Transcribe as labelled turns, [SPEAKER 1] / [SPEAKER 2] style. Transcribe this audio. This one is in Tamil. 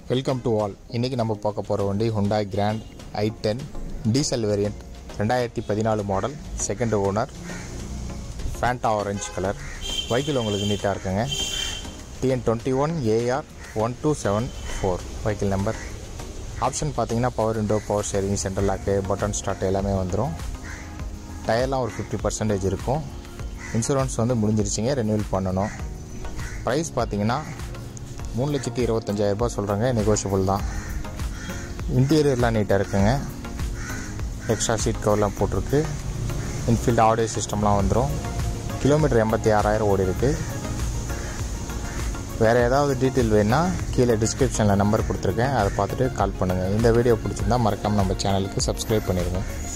[SPEAKER 1] வெல்கம் டு ஆல் இன்றைக்கி நம்ம பார்க்க போகிற வண்டி Hyundai Grand I ten diesel variant ரெண்டாயிரத்தி பதினாலு model second owner Fanta orange colour vehicle உங்களுக்கு நீட்டாக இருக்குங்க TN twenty one AR one two seven four vehicle number option பார்த்தீங்கன்னா power window power steering central lock button start எல்லாமே வந்துடும் டயர்லாம் ஒரு ஃபிஃப்டி பர்சன்டேஜ் இருக்கும் இன்சூரன்ஸ் வந்து முடிஞ்சிருச்சிங்க ரெனியூவல் பண்ணணும் ப்ரைஸ் பார்த்தீங்கன்னா மூணு லட்சத்தி இருபத்தஞ்சாயிரரூபா சொல்கிறாங்க நெகோஷியபிள் தான் இன்டீரியர்லாம் நீட்டாக இருக்குங்க எக்ஸ்ட்ரா சீட் கவர்லாம் போட்டிருக்கு இன்ஃபீல்டு ஆடியோ சிஸ்டம்லாம் வந்துடும் கிலோமீட்டர் எண்பத்தி ஆறாயிரம் ஓடி இருக்கு வேறு ஏதாவது டீட்டெயில் வேணுன்னா கீழே டிஸ்கிரிப்ஷனில் நம்பர் கொடுத்துருக்கேன் அதை பார்த்துட்டு கால் பண்ணுங்கள் இந்த வீடியோ பிடிச்சிருந்தா மறக்காமல் நம்ம சேனலுக்கு சப்ஸ்கிரைப் பண்ணிடுங்க